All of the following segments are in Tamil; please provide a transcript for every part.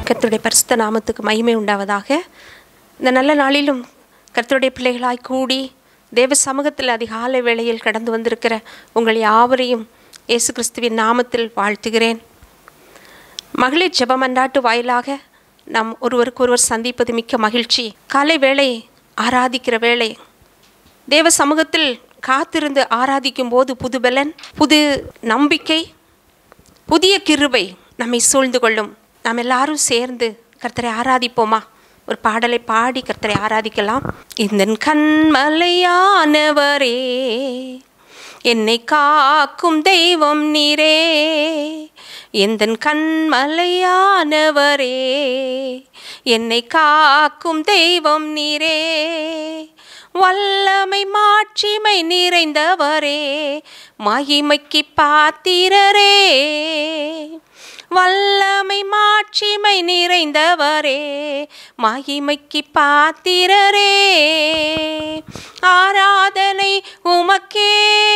கர்த்தருடைய பரிசுத்த நாமத்துக்கு மகிமை உண்டாவதாக இந்த நல்ல நாளிலும் கர்த்தருடைய பிள்ளைகளாய் கூடி தேவ சமூகத்தில் அதிகாலை வேளையில் கடந்து வந்திருக்கிற உங்கள் யாவரையும் இயேசு கிறிஸ்துவின் நாமத்தில் வாழ்த்துகிறேன் மகளிர் ஜெபமன்றாட்டு வாயிலாக நாம் ஒருவருக்கொருவர் சந்திப்பது மிக்க மகிழ்ச்சி காலை வேளை ஆராதிக்கிற வேளை தேவ சமூகத்தில் காத்திருந்து ஆராதிக்கும் போது புது பலன் புது நம்பிக்கை புதிய கிருபை நம்மை சூழ்ந்து கொள்ளும் நாம் எல்லாரும் சேர்ந்து கர்த்தரை ஆராதிப்போமா ஒரு பாடலை பாடி கர்த்தரை ஆராதிக்கலாம் இந்த கண்மலையானவரே என்னை காக்கும் தெய்வம் நீரே எந்தன் கண்மலையானவரே என்னை காக்கும் தெய்வம் நீரே வல்லமை மாட்சிமை நிறைந்தவரே மகிமைக்கு பாத்திரரே வல்லமை மாட்சிமை நிறைந்தவரே மகிமைக்கு பாத்திரரே ஆராதனை உமக்கே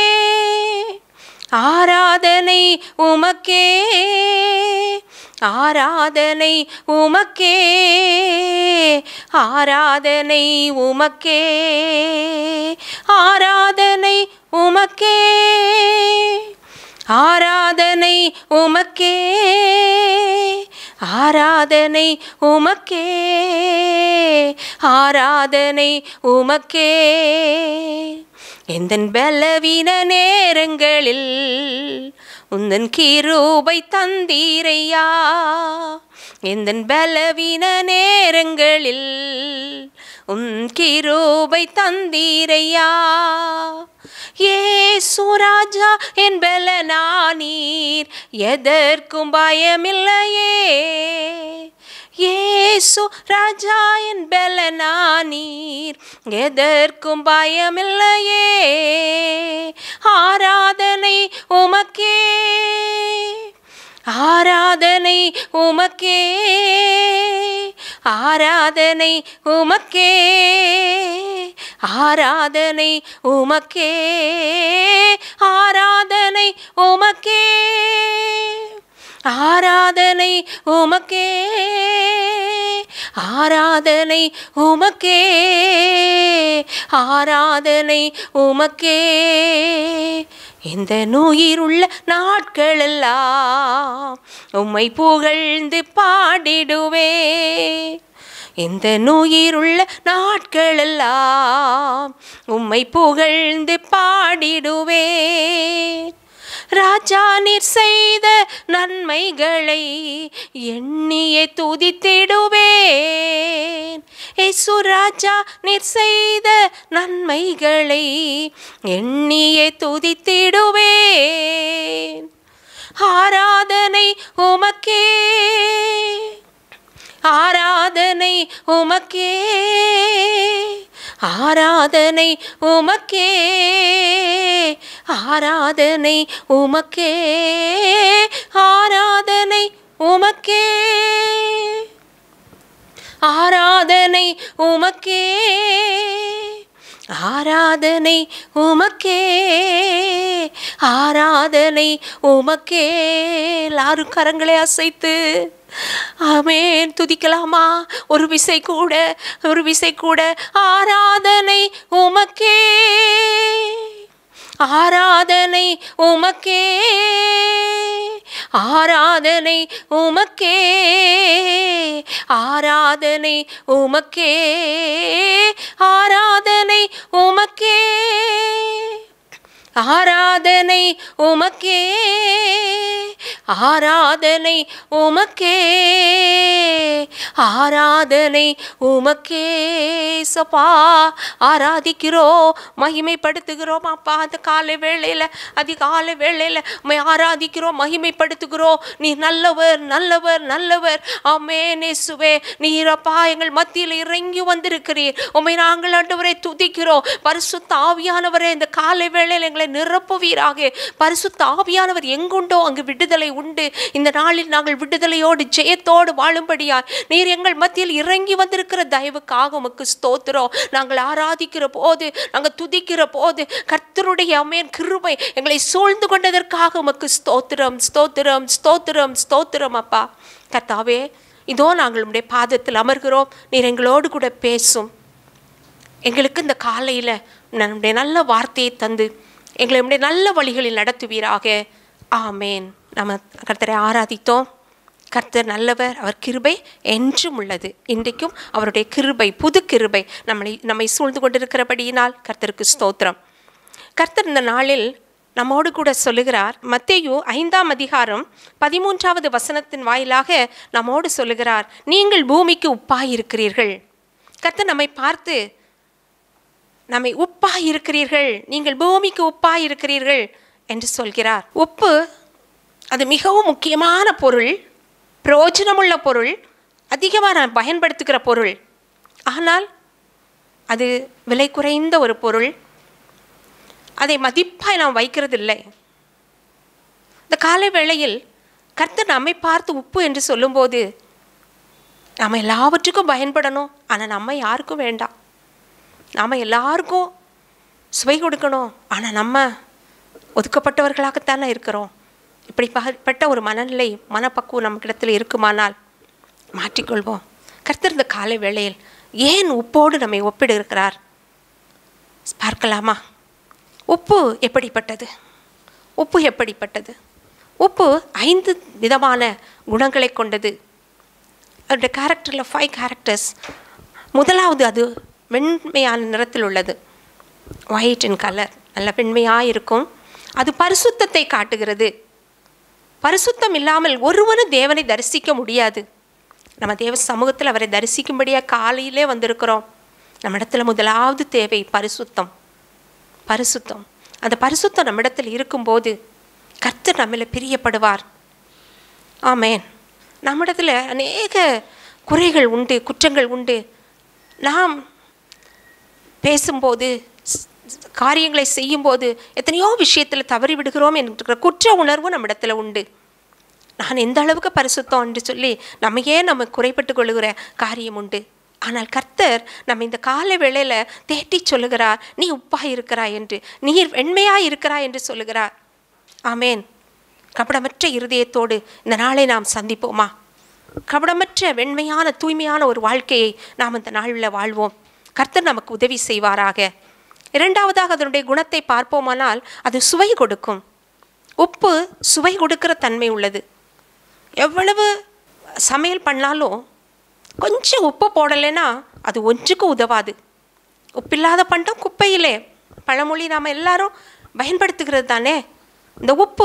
ஆராதனை உமக்கே ஆராதனை உமக்கே ஆராதனை உமக்கே ஆராதனை உமக்கே ஆராதனை உமக்கே ஆராதனை உமக்கே ஆராதனை உமக்கே எந்தன் பலவீன நேரங்களில் உந்தன் கிருபை தந்தீரையா எந்தன் பலவீன நேரங்களில் உன் கிருபை தந்தீரையா ஏசுராஜா என் பலனானீர் எதற்கும் பயமில்லையே ஏசு ராஜா என் பலனானீர் எதற்கும் பயமில்லையே ஆராதனை உமக்கே ஆராதனை உமக்கே ஆராதனை உமக்கே ஆராதனை உமக்கே ஆராதனை உமக்கே ஆராதனை உமக்கே ஆராதனை உமக்கே ஆராதனை உமக்கே இந்த நுயிருள்ள நாட்களெல்லாம் உம்மை புகழ்ந்து பாடிடுவே இந்த நுயிருள்ள நாட்களெல்லாம் உம்மை புகழ்ந்து பாடிடுவே ராஜா நீர் செய்த நன்மைகளை எண்ணியே துதித்திடுவேன் ஏசு ராஜா நீர் செய்த நன்மைகளை எண்ணியே துதித்திடுவேன் ஆராதனை உமக்கே ஆராதனை உமக்கே ஆராதனை உமக்கே ஆராதனை உமக்கே ஆராதனை உமக்கே ஆராதனை உமக்கே ஆராதனை உமக்கே ஆராதனை உமக்கே எல்லாரும் கரங்களை அசைத்து ஆமேன் துதிக்கலாமா ஒரு விசை கூட ஒரு விசை கூட ஆராதனை உமக்கே ஆராதனை உமக்கே ஆராதனை உமக்கே ஆராதனை உமக்கே ஆராதனை உமக்கே ஆராதனை உமக்கே ஆராதனை உமக்கே ஆராதனை உமக்கே சப்பா ஆராதிக்கிறோம் மகிமைப்படுத்துகிறோம் அப்பா அந்த காலை வேளையில் அதிகாலை வேளையில் உம்மை ஆராதிக்கிறோம் மகிமைப்படுத்துகிறோம் நீ நல்லவர் நல்லவர் நல்லவர் ஆமே நேசுவே நீரப்பா எங்கள் மத்தியில் இறங்கி வந்திருக்கிறீர் உம்மை நாங்கள் ஆண்டவரை துதிக்கிறோம் பரிசுத்த ஆவியானவரே இந்த காலை வேளையில் எங்களை நிரப்புவீராக பரிசுத்த ஆவியானவர் எங்குண்டோ அங்கு விடுதலை உண்டு இந்த நாளில் நாங்கள் விடுதலையோடு ஜெயத்தோடு வாழும்படியாய் நீர் நீர் எங்கள் மத்தியில் இறங்கி வந்திருக்கிற தயவுக்காக உமக்கு ஸ்தோத்திரம் நாங்கள் ஆராதிக்கிற போது நாங்கள் துதிக்கிற போது கர்த்தருடைய அமேன் கிருபை எங்களை சூழ்ந்து கொண்டதற்காக உமக்கு ஸ்தோத்திரம் ஸ்தோத்திரம் ஸ்தோத்திரம் ஸ்தோத்திரம் அப்பா கர்த்தாவே இதோ நாங்கள் உம்முடைய பாதத்தில் அமர்கிறோம் நீர் எங்களோடு கூட பேசும் எங்களுக்கு இந்த காலையில் நம்முடைய நல்ல வார்த்தையை தந்து எங்களை நம்முடைய நல்ல வழிகளில் நடத்துவீராக ஆமேன் நம்ம கர்த்தரை ஆராதித்தோம் கர்த்தர் நல்லவர் அவர் கிருபை என்றும் உள்ளது இன்றைக்கும் அவருடைய கிருபை புது கிருபை நம்மளை நம்மை சூழ்ந்து கொண்டிருக்கிறபடியினால் கர்த்தருக்கு ஸ்தோத்திரம் கர்த்தர் இந்த நாளில் நம்மோடு கூட சொல்லுகிறார் மத்தேயு ஐந்தாம் அதிகாரம் பதிமூன்றாவது வசனத்தின் வாயிலாக நம்மோடு சொல்லுகிறார் நீங்கள் பூமிக்கு உப்பாயிருக்கிறீர்கள் கர்த்தர் நம்மை பார்த்து நம்மை உப்பாய் இருக்கிறீர்கள் நீங்கள் பூமிக்கு உப்பாய் இருக்கிறீர்கள் என்று சொல்கிறார் உப்பு அது மிகவும் முக்கியமான பொருள் பிரயோஜனமுள்ள பொருள் அதிகமாக நான் பயன்படுத்துகிற பொருள் ஆனால் அது விலை குறைந்த ஒரு பொருள் அதை மதிப்பாய் நாம் வைக்கிறதில்லை இந்த காலை வேளையில் கர்த்தர் நம்மை பார்த்து உப்பு என்று சொல்லும்போது நம்ம எல்லாவற்றுக்கும் பயன்படணும் ஆனால் நம்ம யாருக்கும் வேண்டாம் நாம் எல்லாருக்கும் சுவை கொடுக்கணும் ஆனால் நம்ம ஒதுக்கப்பட்டவர்களாகத்தானே இருக்கிறோம் இப்படிப்பட்ட ஒரு மனநிலை மனப்பக்குவம் நமக்கிடத்தில் இருக்குமானால் மாற்றிக்கொள்வோம் கர்த்தர் இந்த காலை வேளையில் ஏன் உப்போடு நம்மை ஒப்பிடுகிறார் பார்க்கலாமா உப்பு எப்படிப்பட்டது உப்பு எப்படிப்பட்டது உப்பு ஐந்து விதமான குணங்களை கொண்டது அதோடைய கேரக்டரில் ஃபைவ் கேரக்டர்ஸ் முதலாவது அது வெண்மையான நிறத்தில் உள்ளது ஒயிட் இன் கலர் நல்ல வெண்மையாக இருக்கும் அது பரிசுத்தத்தை காட்டுகிறது பரிசுத்தம் இல்லாமல் ஒருவரும் தேவனை தரிசிக்க முடியாது நம்ம தேவ சமூகத்தில் அவரை தரிசிக்கும்படியாக காலையிலே வந்திருக்கிறோம் நம்ம இடத்துல முதலாவது தேவை பரிசுத்தம் பரிசுத்தம் அந்த பரிசுத்தம் நம்மிடத்தில் இருக்கும்போது கர்த்தர் நம்மள பிரியப்படுவார் ஆமேன் நம்மிடத்தில் அநேக குறைகள் உண்டு குற்றங்கள் உண்டு நாம் பேசும்போது ஸ்- காரியங்களை செய்யும்போது எத்தனையோ விஷயத்தில் தவறி விடுகிறோம் என்கிற குற்ற உணர்வு நம்மிடத்தில் உண்டு நான் எந்த அளவுக்கு பரிசுத்தம் என்று சொல்லி நம்மையே நம்ம குறைப்பட்டு கொள்ளுகிற காரியம் உண்டு ஆனால் கர்த்தர் நம்ம இந்த கால வேளையில் தேட்டி சொல்லுகிறார் நீ உப்பாய் இருக்கிறாய் என்று நீர் வெண்மையாய் இருக்கிறாய் என்று சொல்லுகிறார் ஆமேன் கபடமற்ற இருதயத்தோடு இந்த நாளை நாம் சந்திப்போமா கபடமற்ற வெண்மையான தூய்மையான ஒரு வாழ்க்கையை நாம் இந்த நாளில் வாழ்வோம் கர்த்தர் நமக்கு உதவி செய்வாராக இரண்டாவதாக அதனுடைய குணத்தை பார்ப்போமானால் அது சுவை கொடுக்கும் உப்பு சுவை கொடுக்கிற தன்மை உள்ளது எவ்வளவு சமையல் பண்ணாலும் கொஞ்சம் உப்பு போடலைன்னா அது ஒன்றுக்கு உதவாது உப்பில்லாத பண்டம் குப்பையிலே பழமொழி நாம் எல்லாரும் பயன்படுத்துகிறது தானே இந்த உப்பு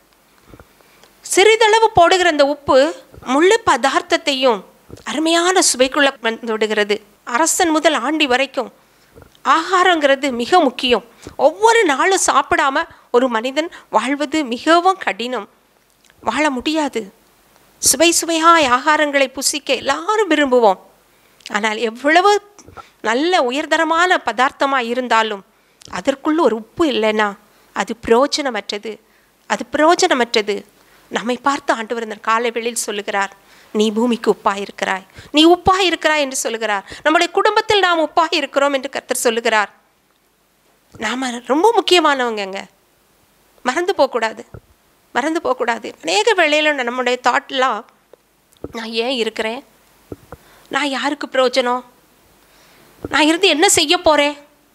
சிறிதளவு போடுகிற இந்த உப்பு முழு பதார்த்தத்தையும் அருமையான சுவைக்குள்ள வந்து விடுகிறது அரசன் முதல் ஆண்டி வரைக்கும் ஆகாரங்கிறது மிக முக்கியம் ஒவ்வொரு நாளும் சாப்பிடாம ஒரு மனிதன் வாழ்வது மிகவும் கடினம் வாழ முடியாது சுவை சுவையாய் ஆகாரங்களை புசிக்க எல்லாரும் விரும்புவோம் ஆனால் எவ்வளவு நல்ல உயர்தரமான பதார்த்தமாக இருந்தாலும் அதற்குள்ள ஒரு உப்பு இல்லைன்னா அது பிரயோஜனமற்றது அது பிரயோஜனமற்றது நம்மை பார்த்து ஆண்டவர் இந்த காலை வெளியில் சொல்லுகிறார் நீ பூமிக்கு உப்பாய் இருக்கிறாய் நீ உப்பாய் இருக்கிறாய் என்று சொல்லுகிறார் நம்முடைய குடும்பத்தில் நாம் உப்பாய் இருக்கிறோம் என்று கர்த்தர் சொல்லுகிறார் நாம் ரொம்ப முக்கியமானவங்கங்க மறந்து போகக்கூடாது மறந்து போகக்கூடாது அநேக வேளையில் நம்முடைய தாட்லாம் நான் ஏன் இருக்கிறேன் நான் யாருக்கு பிரயோஜனம் நான் இருந்து என்ன செய்ய போகிறேன்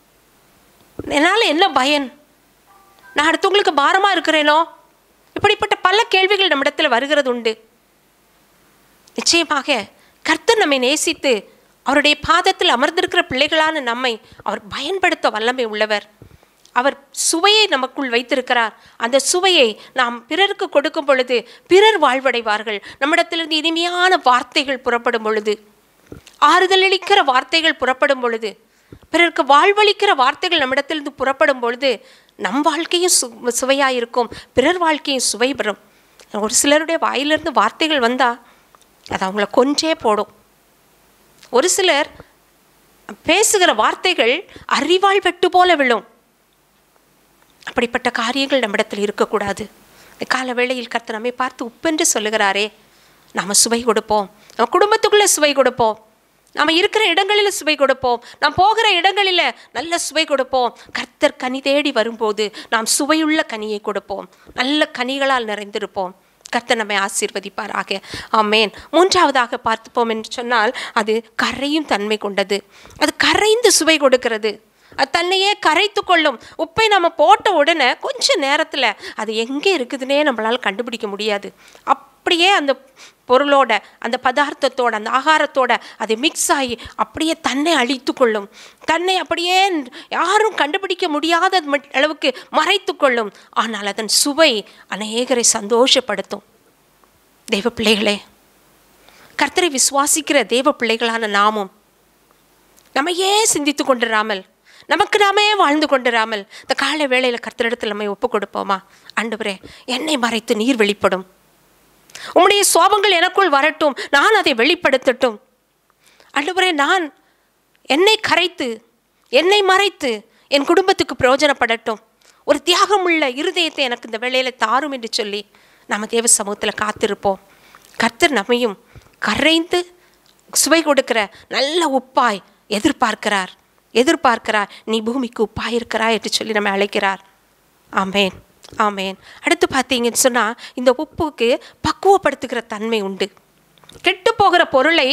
என்னால் என்ன பயன் நான் அடுத்தவங்களுக்கு பாரமாக இருக்கிறேனோ இப்படிப்பட்ட பல கேள்விகள் நம்மிடத்தில் வருகிறது உண்டு நிச்சயமாக கர்த்தர் நம்மை நேசித்து அவருடைய பாதத்தில் அமர்ந்திருக்கிற பிள்ளைகளான நம்மை அவர் பயன்படுத்த வல்லமை உள்ளவர் அவர் சுவையை நமக்குள் வைத்திருக்கிறார் அந்த சுவையை நாம் பிறருக்கு கொடுக்கும் பொழுது பிறர் வாழ்வடைவார்கள் நம்மிடத்திலிருந்து இனிமையான வார்த்தைகள் புறப்படும் பொழுது ஆறுதலளிக்கிற வார்த்தைகள் புறப்படும் பொழுது பிறருக்கு வாழ்வளிக்கிற வார்த்தைகள் நம்மிடத்திலிருந்து புறப்படும் பொழுது நம் வாழ்க்கையும் சு சுவையாக இருக்கும் பிறர் வாழ்க்கையும் சுவை பெறும் ஒரு சிலருடைய வாயிலிருந்து வார்த்தைகள் வந்தால் அது அவங்கள கொன்றே போடும் ஒரு சிலர் பேசுகிற வார்த்தைகள் அறிவாள் வெட்டு போல விழும் அப்படிப்பட்ட காரியங்கள் நம்மிடத்தில் இருக்கக்கூடாது இந்த கால வேளையில் கர்த்தர் நம்மை பார்த்து உப்பென்று சொல்லுகிறாரே நாம் சுவை கொடுப்போம் நம்ம குடும்பத்துக்குள்ளே சுவை கொடுப்போம் நாம் இருக்கிற இடங்களில் சுவை கொடுப்போம் நாம் போகிற இடங்களில் நல்ல சுவை கொடுப்போம் கர்த்தர் கனி தேடி வரும்போது நாம் சுவையுள்ள கனியை கொடுப்போம் நல்ல கனிகளால் நிறைந்திருப்போம் கர்த்தர் நம்மை ஆசீர்வதிப்பாராக ஆமேன் மூன்றாவதாக பார்த்துப்போம் என்று சொன்னால் அது கரையும் தன்மை கொண்டது அது கரைந்து சுவை கொடுக்கிறது அது தன்னையே கரைத்து கொள்ளும் உப்பை நம்ம போட்ட உடனே கொஞ்ச நேரத்தில் அது எங்கே இருக்குதுன்னே நம்மளால் கண்டுபிடிக்க முடியாது அப்படியே அந்த பொருளோட அந்த பதார்த்தத்தோட அந்த ஆகாரத்தோட அது மிக்ஸ் ஆகி அப்படியே தன்னை அழித்து கொள்ளும் தன்னை அப்படியே யாரும் கண்டுபிடிக்க முடியாத மட்- அளவுக்கு மறைத்து கொள்ளும் ஆனால் அதன் சுவை அநேகரை சந்தோஷப்படுத்தும் தெய்வ பிள்ளைகளே கர்த்தரை விசுவாசிக்கிற தேவ பிள்ளைகளான நாமும் நம்மையே சிந்தித்து கொண்டிராமல் நமக்கு நாமே வாழ்ந்து கொண்டிராமல் இந்த காலை வேளையில் கர்த்தரிடத்தில் நம்மை ஒப்பு கொடுப்போமா ஆண்டவரே என்னை மறைத்து நீர் வெளிப்படும் உம்முடைய சோபங்கள் எனக்குள் வரட்டும் நான் அதை வெளிப்படுத்தட்டும் ஆண்டவரே நான் என்னை கரைத்து என்னை மறைத்து என் குடும்பத்துக்கு பிரயோஜனப்படட்டும் ஒரு தியாகமுள்ள இருதயத்தை எனக்கு இந்த வேளையில தாரும் என்று சொல்லி நம்ம தேவ சமூகத்தில் காத்திருப்போம் கர்த்தர் நம்மையும் கரைந்து சுவை கொடுக்கிற நல்ல உப்பாய் எதிர்பார்க்கிறார் எதிர்பார்க்கிறார் நீ பூமிக்கு உப்பாய் இருக்கிறாய் என்று சொல்லி நம்ம அழைக்கிறார் ஆமேன் ஆமேன் அடுத்து பார்த்தீங்கன்னு சொன்னால் இந்த உப்புக்கு பக்குவப்படுத்துகிற தன்மை உண்டு கெட்டு போகிற பொருளை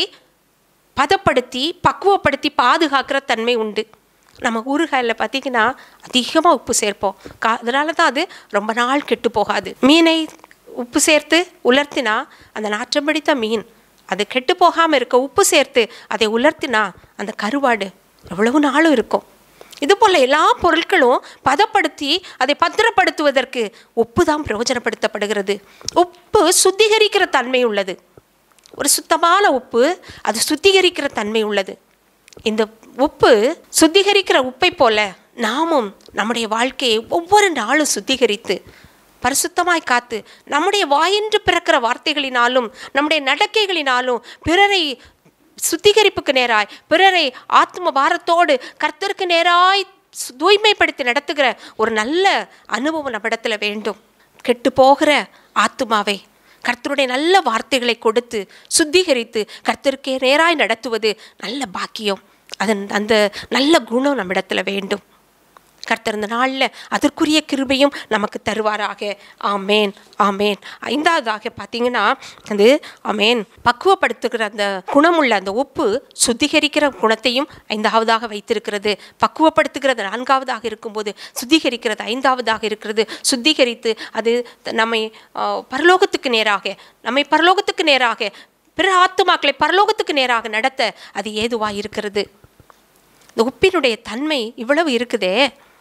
பதப்படுத்தி பக்குவப்படுத்தி பாதுகாக்கிற தன்மை உண்டு நம்ம ஊறுகாயில் பார்த்தீங்கன்னா அதிகமாக உப்பு சேர்ப்போம் கா அதனால தான் அது ரொம்ப நாள் கெட்டு போகாது மீனை உப்பு சேர்த்து உலர்த்தினா அந்த நாற்றம் பிடித்த மீன் அது கெட்டு போகாமல் இருக்க உப்பு சேர்த்து அதை உலர்த்தினா அந்த கருவாடு எவ்வளவு நாளும் இருக்கும் இது போல் எல்லா பொருட்களும் பதப்படுத்தி அதை பத்திரப்படுத்துவதற்கு உப்பு தான் பிரயோஜனப்படுத்தப்படுகிறது உப்பு சுத்திகரிக்கிற தன்மை உள்ளது ஒரு சுத்தமான உப்பு அது சுத்திகரிக்கிற தன்மை உள்ளது இந்த உப்பு சுத்திகரிக்கிற உப்பை போல நாமும் நம்முடைய வாழ்க்கையை ஒவ்வொரு நாளும் சுத்திகரித்து பரிசுத்தமாய் காத்து நம்முடைய வாயின்று பிறக்கிற வார்த்தைகளினாலும் நம்முடைய நடக்கைகளினாலும் பிறரை சுத்திகரிப்புக்கு நேராய் பிறரை ஆத்ம பாரத்தோடு கர்த்தருக்கு நேராய் சு- தூய்மைப்படுத்தி நடத்துகிற ஒரு நல்ல அனுபவம் நம்மிடத்துல வேண்டும் கெட்டு போகிற ஆத்துமாவை கர்த்தருடைய நல்ல வார்த்தைகளை கொடுத்து சுத்திகரித்து கர்த்தருக்கே நேராய் நடத்துவது நல்ல பாக்கியம் அதன் அந்த நல்ல குணம் நம்மிடத்துல வேண்டும் கர்த்தர் இந்த நாளில் அதற்குரிய கிருபையும் நமக்கு தருவாராக ஆமேன் ஆமேன் ஐந்தாவதாக பார்த்தீங்கன்னா அது ஆமேன் பக்குவப்படுத்துகிற அந்த குணமுள்ள அந்த உப்பு சுத்திகரிக்கிற குணத்தையும் ஐந்தாவதாக வைத்திருக்கிறது பக்குவப்படுத்துகிறது நான்காவதாக இருக்கும்போது சுத்திகரிக்கிறது ஐந்தாவதாக இருக்கிறது சுத்திகரித்து அது த- நம்மை ஆ, பரலோகத்துக்கு நேராக நம்மை பரலோகத்துக்கு நேராக பிற ஆத்துமாக்களை பரலோகத்துக்கு நேராக நடத்த அது ஏதுவாக இருக்கிறது இந்த உப்பினுடைய தன்மை இவ்வளவு இருக்குதே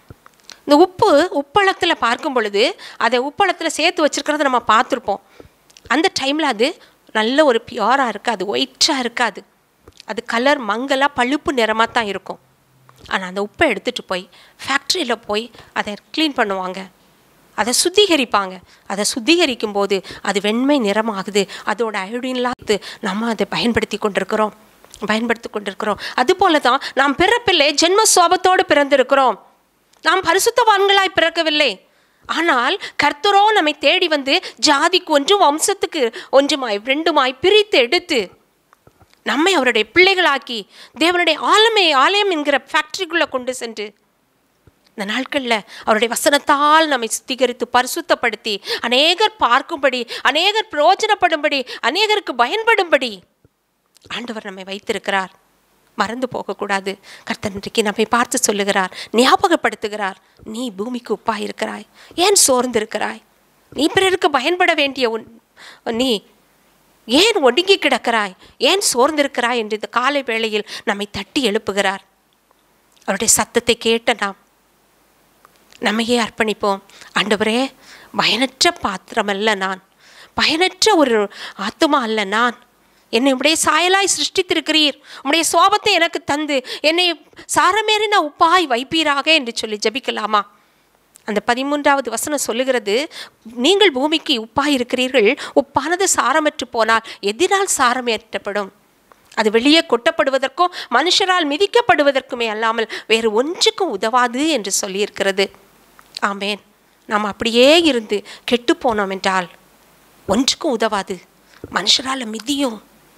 இந்த உப்பு உப்பளத்தில் பார்க்கும் பொழுது அதை உப்பளத்தில் சேர்த்து வச்சிருக்கிறத நம்ம பார்த்துருப்போம் அந்த டைமில் அது நல்ல ஒரு பியூராக இருக்காது ஒயிட்டாக இருக்காது அது கலர் மங்கலாக பழுப்பு நிறமாக தான் இருக்கும் ஆனால் அந்த உப்பை எடுத்துகிட்டு போய் ஃபேக்ட்ரியில் போய் அதை க்ளீன் பண்ணுவாங்க அதை சுத்திகரிப்பாங்க அதை சுத்திகரிக்கும் போது அது வெண்மை நிறமாகுது அதோட அயோடின்லாம் நம்ம அதை பயன்படுத்தி கொண்டிருக்கிறோம் பயன்படுத்தி கொண்டிருக்கிறோம் அதுபோல தான் நாம் பிறப்பில்லை ஜென்ம சுவாபத்தோடு பிறந்திருக்கிறோம் நாம் பரிசுத்தவான்களாய் பிறக்கவில்லை ஆனால் கர்த்தரோ நம்மை தேடி வந்து ஜாதிக்கு ஒன்றும் வம்சத்துக்கு ஒன்றுமாய் ரெண்டுமாய் பிரித்து எடுத்து நம்மை அவருடைய பிள்ளைகளாக்கி தேவனுடைய ஆலமை ஆலயம் என்கிற ஃபேக்டரிக்குள்ளே கொண்டு சென்று இந்த நாட்களில் அவருடைய வசனத்தால் நம்மை சுத்திகரித்து பரிசுத்தப்படுத்தி அநேகர் பார்க்கும்படி அநேகர் பிரயோஜனப்படும்படி அநேகருக்கு பயன்படும்படி ஆண்டவர் நம்மை வைத்திருக்கிறார் மறந்து போகக்கூடாது கர்த்தர் இன்றைக்கு நம்மை பார்த்து சொல்லுகிறார் ஞாபகப்படுத்துகிறார் நீ பூமிக்கு உப்பாய் இருக்கிறாய் ஏன் சோர்ந்திருக்கிறாய் நீ பிறருக்கு பயன்பட வேண்டிய உன் நீ ஏன் ஒடுங்கி கிடக்கிறாய் ஏன் சோர்ந்திருக்கிறாய் என்று இந்த காலை வேளையில் நம்மை தட்டி எழுப்புகிறார் அவருடைய சத்தத்தை கேட்ட நாம் நம்மையே அர்ப்பணிப்போம் ஆண்டவரே பயனற்ற பாத்திரம் அல்ல நான் பயனற்ற ஒரு ஆத்துமா அல்ல நான் என்னை உடைய சாயலாய் சிருஷ்டித்திருக்கிறீர் உம்முடைய சோபத்தை எனக்கு தந்து என்னை சாரமேறின உப்பாய் வைப்பீராக என்று சொல்லி ஜெபிக்கலாமா அந்த பதிமூன்றாவது வசனம் சொல்லுகிறது நீங்கள் பூமிக்கு உப்பாய் இருக்கிறீர்கள் உப்பானது சாரமற்று போனால் எதிரால் சாரமேற்றப்படும் அது வெளியே கொட்டப்படுவதற்கும் மனுஷரால் மிதிக்கப்படுவதற்குமே அல்லாமல் வேறு ஒன்றுக்கும் உதவாது என்று சொல்லியிருக்கிறது ஆமேன் நாம் அப்படியே இருந்து கெட்டு போனோம் என்றால் ஒன்றுக்கும் உதவாது மனுஷரால் மிதியும்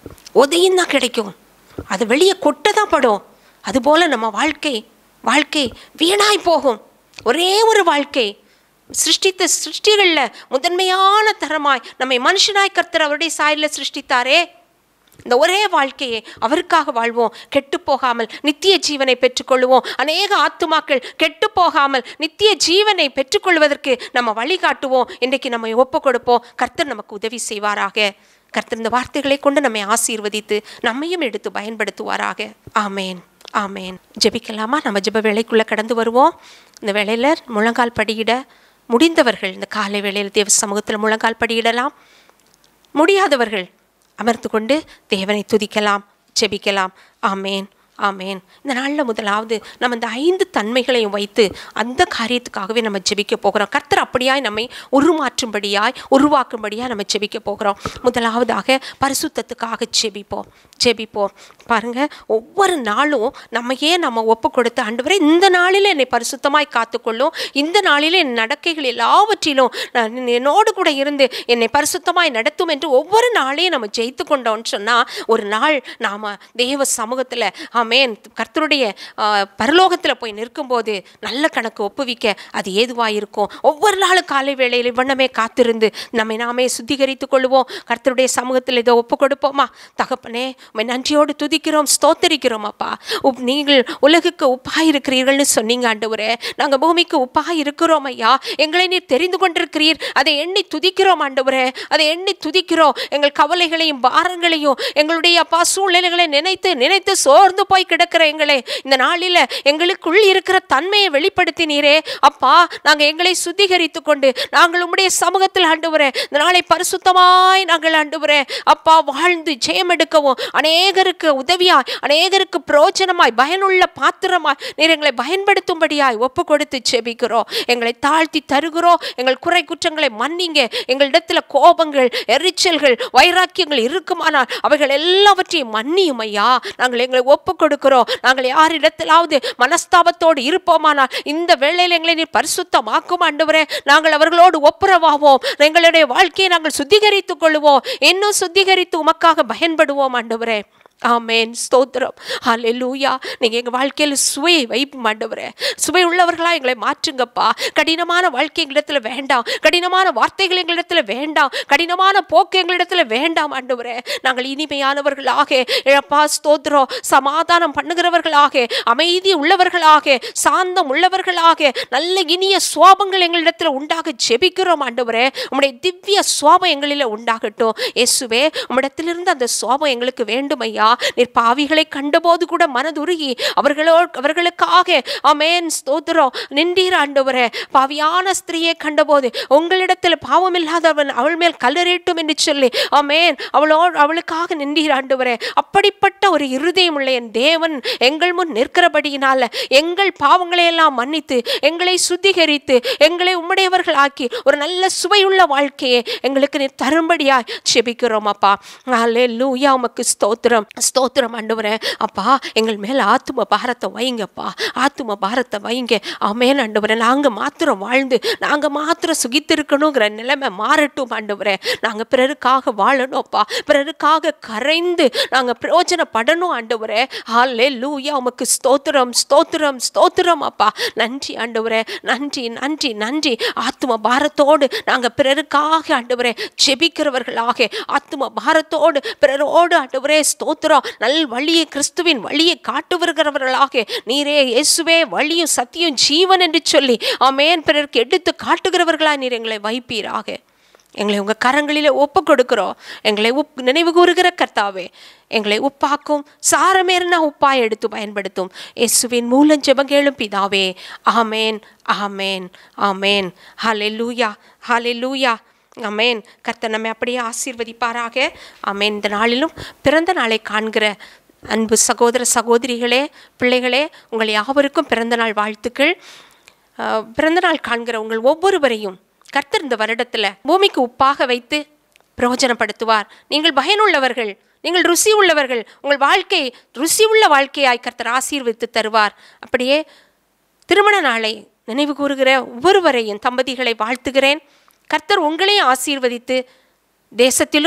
உதயம் தான் கிடைக்கும் அது வெளியே கொட்ட தான் படும் அதுபோல் நம்ம வாழ்க்கை வாழ்க்கை வீணாய் போகும் ஒரே ஒரு வாழ்க்கை சிருஷ்டித்த சிருஷ்டிகளில் முதன்மையான தரமாய் நம்மை மனுஷனாய் கர்த்தர் அவருடைய சாயலில் சிருஷ்டித்தாரே இந்த ஒரே வாழ்க்கையை அவருக்காக வாழ்வோம் கெட்டு போகாமல் நித்திய ஜீவனை பெற்றுக்கொள்வோம் அநேக ஆத்துமாக்கள் கெட்டு போகாமல் நித்திய ஜீவனை பெற்றுக்கொள்வதற்கு நம்ம வழிகாட்டுவோம் இன்றைக்கு நம்ம ஒப்பு கொடுப்போம் கர்த்தர் நமக்கு உதவி செய்வாராக கர்த்தர் இந்த வார்த்தைகளை கொண்டு நம்மை ஆசீர்வதித்து நம்மையும் எடுத்து பயன்படுத்துவாராக ஆமேன் ஆமேன் ஜெபிக்கலாமா நம்ம ஜெப வேலைக்குள்ளே கடந்து வருவோம் இந்த வேளையில் முழங்கால் படியிட முடிந்தவர்கள் இந்த காலை வேளையில் தேவ சமூகத்தில் முழங்கால் படியிடலாம் முடியாதவர்கள் அமர்ந்து கொண்டு தேவனை துதிக்கலாம் ஜெபிக்கலாம் ஆமேன் ஆமேன் இந்த நாளில் முதலாவது நம்ம இந்த ஐந்து தன்மைகளையும் வைத்து அந்த காரியத்துக்காகவே நம்ம ஜெபிக்க போகிறோம் கர்த்தர் அப்படியாய் நம்மை உருமாற்றும்படியாய் உருவாக்கும்படியாய் நம்ம ஜெபிக்க போகிறோம் முதலாவதாக பரிசுத்தத்துக்காக ஜெபிப்போம் ஜெபிப்போம் பாருங்க ஒவ்வொரு நாளும் நம்ம ஏன் நம்ம ஒப்பு கொடுத்து ஆண்டவரே இந்த நாளில் என்னை பரிசுத்தமாய் காத்துக்கொள்ளும் இந்த நாளில் என் நடக்கைகள் எல்லாவற்றிலும் நான் என்னோடு கூட இருந்து என்னை பரிசுத்தமாய் நடத்தும் என்று ஒவ்வொரு நாளையும் நம்ம ஜெயித்து கொண்டோம்னு சொன்னால் ஒரு நாள் நாம் தேவ சமூகத்தில் ஆமேன் கர்த்தருடைய பரலோகத்தில் போய் நிற்கும்போது நல்ல கணக்கு ஒப்புவிக்க அது ஏதுவாக இருக்கும் ஒவ்வொரு நாளும் காலை வேளையில் வண்ணமே காத்திருந்து நம்மை நாமே சுத்திகரித்து கொள்வோம் கர்த்தருடைய சமூகத்தில் இதை ஒப்பு கொடுப்போமா தகப்பனே உம்மை நன்றியோடு துதிக்கிறோம் ஸ்தோத்தரிக்கிறோம் அப்பா உப் நீங்கள் உலகுக்கு உப்பாக இருக்கிறீர்கள்னு சொன்னீங்க ஆண்டவரே நாங்கள் பூமிக்கு உப்பாக இருக்கிறோம் ஐயா எங்களை நீர் தெரிந்து கொண்டிருக்கிறீர் அதை எண்ணி துதிக்கிறோம் ஆண்டவரே அதை எண்ணி துதிக்கிறோம் எங்கள் கவலைகளையும் பாரங்களையும் எங்களுடைய அப்பா சூழ்நிலைகளை நினைத்து நினைத்து சோர்ந்து போய் கிடக்கிற எங்களை இந்த நாளில் எங்களுக்குள் இருக்கிற தன்மையை வெளிப்படுத்தினீரே அப்பா நாங்கள் எங்களை சுத்திகரித்து கொண்டு நாங்கள் உம்முடைய சமூகத்தில் ஆண்டுவரே இந்த நாளை பரிசுத்தமாய் நாங்கள் ஆண்டுவரே அப்பா வாழ்ந்து ஜெயம் எடுக்கவும் அநேகருக்கு உதவியாய் அநேகருக்கு பிரோஜனமாய் பயனுள்ள பாத்திரமாய் நீர் எங்களை பயன்படுத்தும்படியாய் ஒப்பு கொடுத்து ஜெபிக்கிறோம் எங்களை தாழ்த்தி தருகிறோம் எங்கள் குறை குற்றங்களை மன்னிங்க எங்களிடத்தில் கோபங்கள் எரிச்சல்கள் வைராக்கியங்கள் இருக்குமானால் அவைகள் எல்லாவற்றையும் மன்னியும் ஐயா நாங்கள் எங்களை ஒப்பு கொடுக்கிறோம் நாங்கள் யாரிடத்திலாவது மனஸ்தாபத்தோடு இருப்போமானால் இந்த வேளையில் எங்களை நீர் பரிசுத்தமாக்கும் ஆண்டவரே நாங்கள் அவர்களோடு ஒப்புரவாவோம் எங்களுடைய வாழ்க்கையை நாங்கள் சுத்திகரித்துக் கொள்வோம் இன்னும் சுத்திகரித்து உமக்காக பயன்படுவோம் ஆண்டவரே ஆமேன் ஸ்தோத்திரம் ஹalleluya நீங்கள் எங்கள் வாழ்க்கையில் சுவையை வைப்பு மாண்டவரே சுவை உள்ளவர்களாக எங்களை மாற்றுங்கப்பா கடினமான வாழ்க்கை எங்களிடத்தில் வேண்டாம் கடினமான வார்த்தைகள் எங்களிடத்தில் வேண்டாம் கடினமான போக்கு எங்களிடத்தில் வேண்டாம் ஆண்டவரே நாங்கள் இனிமையானவர்களாக இழப்பா ஸ்தோத்திரம் சமாதானம் பண்ணுகிறவர்களாக அமைதி உள்ளவர்களாக சாந்தம் உள்ளவர்களாக நல்ல இனிய சுவாபங்கள் எங்களிடத்தில் உண்டாக ஜெபிக்கிறோம் ஆண்டவரே உம்முடைய திவ்ய சுவாபம் எங்களில் உண்டாகட்டும் இயேசுவே உம்மிடத்திலிருந்து அந்த சுவாபம் எங்களுக்கு வேண்டும் ஐயா நீர் பாவிகளை கண்டபோது கூட மனதுருகி அவர்களோ அவர்களுக்காக அமேன் ஸ்தோத்திரம் நின்றீர் ஆண்டவரே பாவியான ஸ்திரீயை கண்டபோது உங்களிடத்தில் பாவம் இல்லாதவன் அவள் மேல் கல்லறிட்டும் என்று சொல்லி அமேன் அவளோ அவளுக்காக நின்றீர் ஆண்டவரே அப்படிப்பட்ட ஒரு இருதயம் உள்ள என் தேவன் எங்கள் முன் நிற்கிறபடியினால எங்கள் பாவங்களை எல்லாம் மன்னித்து எங்களை சுத்திகரித்து எங்களை உம்முடையவர்கள் ஆக்கி ஒரு நல்ல சுவையுள்ள வாழ்க்கையை எங்களுக்கு நீர் தரும்படியாய் செபிக்கிறோம் அப்பா அல்லேலூயா உமக்கு ஸ்தோத்திரம் ஸ்தோத்திரம் ஆண்டவரே அப்பா எங்கள் மேல் ஆத்தும பாரத்தை வைங்கப்பா ஆத்தும பாரத்தை வைங்க ஆமேன் ஆண்டவரே நாங்கள் மாத்திரம் வாழ்ந்து நாங்கள் மாத்திரம் சுகித்திருக்கணுங்கிற நிலைமை மாறட்டும் ஆண்டவரே நாங்கள் பிறருக்காக வாழணும்ப்பா பிறருக்காக கரைந்து நாங்கள் பிரயோஜனப்படணும் ஆண்டவரே ஹாலே லூயா உமக்கு ஸ்தோத்திரம் ஸ்தோத்திரம் ஸ்தோத்திரம் அப்பா நன்றி ஆண்டவரே நன்றி நன்றி நன்றி ஆத்தும பாரத்தோடு நாங்கள் பிறருக்காக ஆண்டவரே ஜெபிக்கிறவர்களாக ஆத்தும பாரத்தோடு பிறரோடு ஆண்டவரே ஸ்தோத்திரம் நல் வழியை கிறிஸ்துவின் வழியை காட்டுவர்களாக நீரே இயேசுவே வழியும் சத்தியம் ஜீவன் என்று சொல்லி ஆமேன் பிறருக்கு எடுத்து காட்டுகிறவர்களா நீர் எங்களை வைப்பீராக எங்களை உங்கள் கரங்களில் ஒப்பு கொடுக்கிறோம் எங்களை உப் நினைவு கூறுகிற கர்த்தாவே எங்களை உப்பாக்கும் சாரமேறின உப்பாய் எடுத்து பயன்படுத்தும் இயேசுவின் மூலம் ஜெபங்கேளும் பிதாவே ஆமேன் ஆமேன் ஆமேன் ஹலே லூயா ஹலே லூயா அமேன் கர்த்தர் நம்மை அப்படியே ஆசீர்வதிப்பாராக அமேன் இந்த நாளிலும் பிறந்த நாளை காண்கிற அன்பு சகோதர சகோதரிகளே பிள்ளைகளே உங்கள் யாவருக்கும் பிறந்த நாள் வாழ்த்துக்கள் அஹ், பிறந்த நாள் காண்கிற உங்கள் ஒவ்வொருவரையும் கர்த்தர் இந்த வருடத்தில் பூமிக்கு உப்பாக வைத்து பிரயோஜனப்படுத்துவார் நீங்கள் பயனுள்ளவர்கள் நீங்கள் ருசி உள்ளவர்கள் உங்கள் வாழ்க்கை ருசி உள்ள வாழ்க்கையாய் கர்த்தர் ஆசீர்வதித்து தருவார் அப்படியே திருமண நாளை நினைவு கூறுகிற ஒவ்வொருவரையும் தம்பதிகளை வாழ்த்துகிறேன் கர்த்தர் உங்களையும் ஆசீர்வதித்து தேசத்திலும்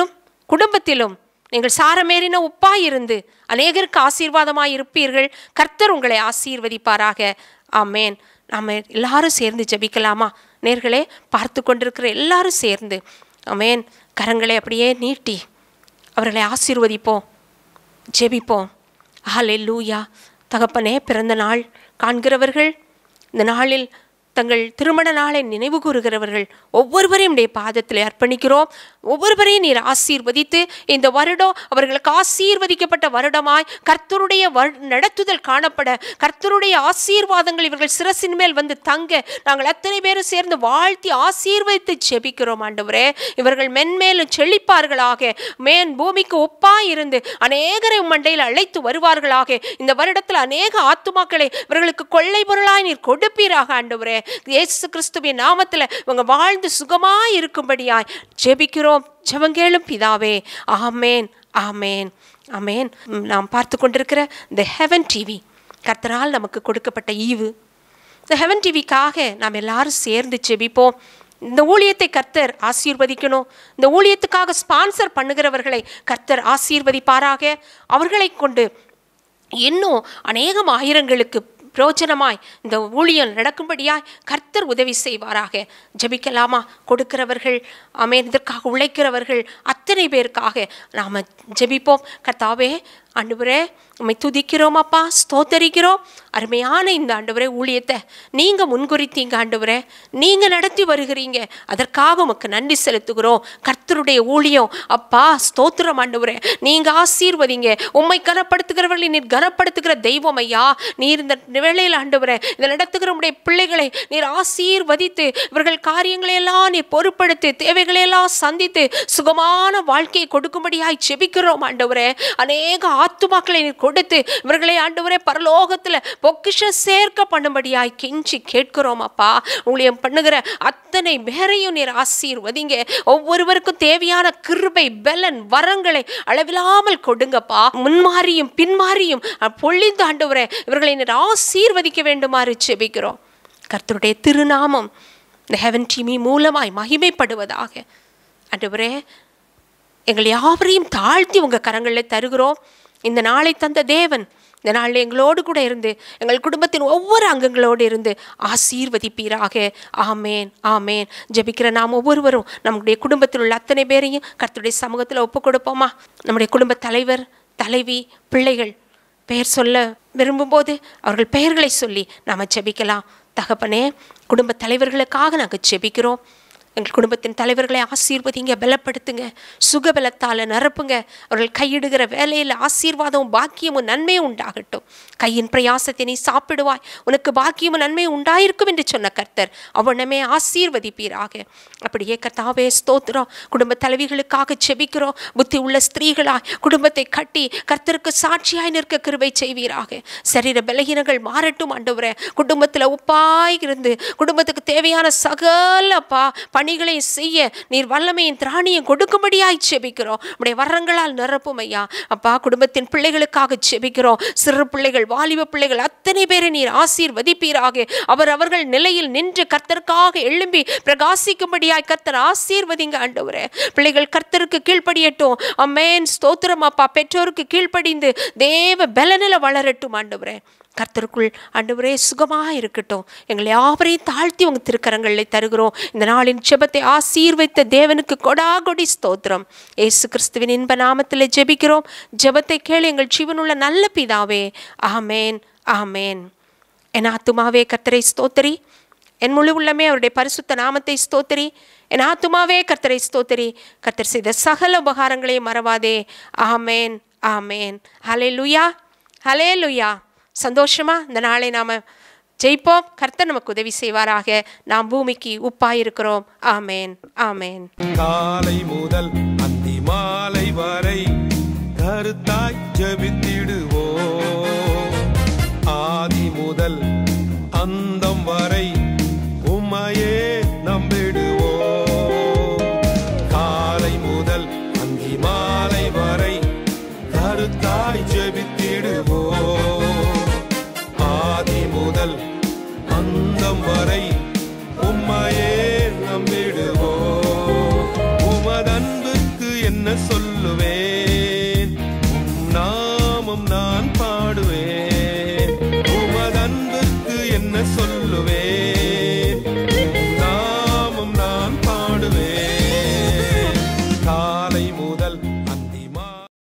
குடும்பத்திலும் நீங்கள் சாரமேறின உப்பாய் இருந்து அநேகருக்கு ஆசீர்வாதமாய் இருப்பீர்கள் கர்த்தர் உங்களை ஆசீர்வதிப்பாராக ஆமேன் நாம் எல்லாரும் சேர்ந்து ஜெபிக்கலாமா நேர்களே பார்த்து கொண்டிருக்கிற எல்லாரும் சேர்ந்து ஆமேன் கரங்களை அப்படியே நீட்டி அவர்களை ஆசீர்வதிப்போம் ஜெபிப்போம் ஹாலே லூயா தகப்பனே பிறந்த நாள் காண்கிறவர்கள் இந்த நாளில் தங்கள் திருமண நாளை நினைவு கூறுகிறவர்கள் ஒவ்வொருவரையும் உடைய பாதத்தில் அர்ப்பணிக்கிறோம் ஒவ்வொருவரையும் நீர் ஆசீர்வதித்து இந்த வருடம் அவர்களுக்கு ஆசீர்வதிக்கப்பட்ட வருடமாய் கர்த்தருடைய வரு- நடத்துதல் காணப்பட கர்த்தருடைய ஆசீர்வாதங்கள் இவர்கள் சிரசின் மேல் வந்து தங்க நாங்கள் அத்தனை பேரும் சேர்ந்து வாழ்த்தி ஆசீர்வதித்து ஜெபிக்கிறோம் ஆண்டவரே இவர்கள் மென்மேலும் செழிப்பார்களாக மேன் பூமிக்கு ஒப்பாய் இருந்து அநேகரை உம் மண்டையில் அழைத்து வருவார்களாக இந்த வருடத்தில் அநேக ஆத்துமாக்களை இவர்களுக்கு கொள்ளை பொருளாய் நீர் கொடுப்பீராக ஆண்டவரே இயேசு கிறிஸ்துவின் நாமத்தில் இவங்க வாழ்ந்து சுகமாய் இருக்கும்படியாய் ஜெபிக்கிறோம் ஜெபங்கேளும் பிதாவே ஆமேன் ஆமேன் ஆமேன் ம், நாம் பார்த்து கொண்டிருக்கிற இந்த ஹெவன் டிவி கர்த்தரால் நமக்கு கொடுக்கப்பட்ட ஈவு இந்த ஹெவன் டிவிக்காக நாம் எல்லாரும் சேர்ந்து ஜெபிப்போம் இந்த ஊழியத்தை கர்த்தர் ஆசீர்வதிக்கணும் இந்த ஊழியத்துக்காக ஸ்பான்சர் பண்ணுகிறவர்களை கர்த்தர் ஆசீர்வதிப்பாராக அவர்களை கொண்டு இன்னும் அநேகம் ஆயிரங்களுக்கு பிரயோஜனமாய் இந்த ஊழியம் நடக்கும்படியாய் கர்த்தர் உதவி செய்வாராக ஜெபிக்கலாமா கொடுக்கிறவர்கள் ஆமென் இதற்காக உழைக்கிறவர்கள் அத்தனை பேருக்காக நாம் ஜெபிப்போம் கர்த்தாவே ஆண்டவரே உம்மை துதிக்கிறோம் அப்பா ஸ்தோத்தரிக்கிறோம் அருமையான இந்த ஆண்டவரே ஊழியத்தை நீங்கள் முன்குறித்தீங்க ஆண்டவரே நீங்கள் நடத்தி வருகிறீங்க அதற்காக உமக்கு நன்றி செலுத்துகிறோம் கர்த்தருடைய ஊழியம் அப்பா ஸ்தோத்திரம் ஆண்டவரே நீங்கள் ஆசீர்வதிங்க உம்மை கனப்படுத்துகிறவர்களை நீர் கனப்படுத்துகிற தெய்வம் ஐயா நீர் இந்த வேளையில் ஆண்டவரே இதை நடத்துகிற உடைய பிள்ளைகளை நீர் ஆசீர்வதித்து இவர்கள் காரியங்களை எல்லாம் நீர் பொறுப்படுத்தி தேவைகளை எல்லாம் சந்தித்து சுகமான வாழ்க்கையை கொடுக்கும்படியாய் செபிக்கிறோம் ஆண்டவரே அநேக ஆத்துமாக்களை நீர் கொடுத்து இவர்களை ஆண்டவரே பரலோகத்தில் பொக்கிஷம் சேர்க்க பண்ணும்படியாய் கெஞ்சி கேட்கிறோம் அப்பா ஊழியம் பண்ணுகிற அத்தனை பேரையும் நீர் ஆசீர்வதிங்க ஒவ்வொருவருக்கும் தேவையான கிருபை பலன் வரங்களை அளவில்லாமல் கொடுங்கப்பா முன்மாறியும் பின்மாறியும் பொழிந்து ஆண்டவரே இவர்களை நீர் ஆசீர்வதிக்க வேண்டுமாறு செபிக்கிறோம் கர்த்தருடைய திருநாமம் இந்த ஹெவன் டிமி மூலமாய் மகிமைப்படுவதாக ஆண்டவரே எங்கள் யாவரையும் தாழ்த்தி உங்கள் கரங்களில் தருகிறோம் இந்த நாளை தந்த தேவன் இந்த நாளில் எங்களோடு கூட இருந்து எங்கள் குடும்பத்தின் ஒவ்வொரு அங்கங்களோடு இருந்து ஆசீர்வதிப்பீராக ஆமேன் ஆமேன் ஜெபிக்கிற நாம் ஒவ்வொருவரும் நம்முடைய குடும்பத்தில் உள்ள அத்தனை பேரையும் கர்த்தருடைய சமூகத்தில் ஒப்பு கொடுப்போமா நம்முடைய குடும்ப தலைவர் தலைவி பிள்ளைகள் பெயர் சொல்ல விரும்பும்போது அவர்கள் பெயர்களை சொல்லி நாம் ஜெபிக்கலாம் தகப்பனே குடும்ப தலைவர்களுக்காக நாங்கள் ஜெபிக்கிறோம் எங்கள் குடும்பத்தின் தலைவர்களை ஆசீர்வதிங்க பலப்படுத்துங்க சுகபலத்தால் நிரப்புங்க அவர்கள் கையிடுகிற வேலையில் ஆசீர்வாதமும் பாக்கியமும் நன்மையும் உண்டாகட்டும் கையின் பிரயாசத்தை நீ சாப்பிடுவாய் உனக்கு பாக்கியமும் நன்மையும் உண்டாயிருக்கும் என்று சொன்ன கர்த்தர் அவனமே ஆசீர்வதிப்பீராக அப்படியே கர்த்தாவே ஸ்தோத்திரம் குடும்ப தலைவிகளுக்காக செபிக்கிறோம் புத்தி உள்ள ஸ்திரீகளாய் குடும்பத்தை கட்டி கர்த்தருக்கு சாட்சியாய் நிற்க கிருபை செய்வீராக சரீர பலகீனங்கள் மாறட்டும் ஆண்டவரே குடும்பத்தில் உப்பாய் இருந்து குடும்பத்துக்கு தேவையான சகல பா பணிகளை செய்ய நீர் வல்லமையின் திராணியும் கொடுக்கும்படியாய் செபிக்கிறோம் உடைய வரங்களால் நிரப்பும் ஐயா அப்பா குடும்பத்தின் பிள்ளைகளுக்காக செபிக்கிறோம் சிறு பிள்ளைகள் வாலிப பிள்ளைகள் அத்தனை பேரை நீர் ஆசீர்வதிப்பீராக அவர் அவர்கள் நிலையில் நின்று கர்த்தருக்காக எழும்பி பிரகாசிக்கும்படியாய் கர்த்தர் ஆசீர்வதிங்க ஆண்டவரே பிள்ளைகள் கர்த்தருக்கு கீழ்ப்படியட்டும் அம்மேன் ஸ்தோத்திரம் அப்பா பெற்றோருக்கு கீழ்ப்படிந்து தேவ பலனில வளரட்டும் ஆண்டவரே கர்த்தருக்குள் ஆண்டவரே சுகமாக இருக்கட்டும் எங்களை யாவரையும் தாழ்த்தி உங்க திருக்கரங்களில் தருகிறோம் இந்த நாளின் ஜெபத்தை ஆசீர்வைத்த தேவனுக்கு கொடா கொடி ஸ்தோத்திரம் இயேசு கிறிஸ்துவின் இன்ப நாமத்தில் ஜெபிக்கிறோம் ஜெபத்தை கேளு எங்கள் ஜீவனுள்ள நல்ல பிதாவே ஆமேன் ஆமேன் என் ஆத்துமாவே கர்த்தரை ஸ்தோத்தரி என் முழு உள்ளமே அவருடைய பரிசுத்த நாமத்தை ஸ்தோத்தரி என் ஆத்துமாவே கர்த்தரை ஸ்தோத்தரி கர்த்தர் செய்த சகல உபகாரங்களையும் மறவாதே ஆமேன் ஆமேன் ஹலே லுயா ஹலே லுயா சந்தோஷமா இந்த நாளை நாம் ஜெயிப்போம் கர்த்தர் நமக்கு உதவி செய்வாராக நாம் பூமிக்கு உப்பாயிருக்கிறோம் ஆமேன் ஆமேன் காலை முதல் அந்தி மாலை வரை கருத்தாய் ஜெபித்திடுவோம் ஆதி முதல் அந்தம் வரை உம்மையே நம்பிடுவோம் காலை முதல் அந்தி மாலை வரை கருத்தாய் ஜெபித்திடுவோம் ஆதி முதல் அந்தம் வரை உம்மையே நம்பிடுவோம் உமதன்புக்கு என்ன சொல்ல நான் பாடுவேன் உமதன்புக்கு என்ன சொல்ல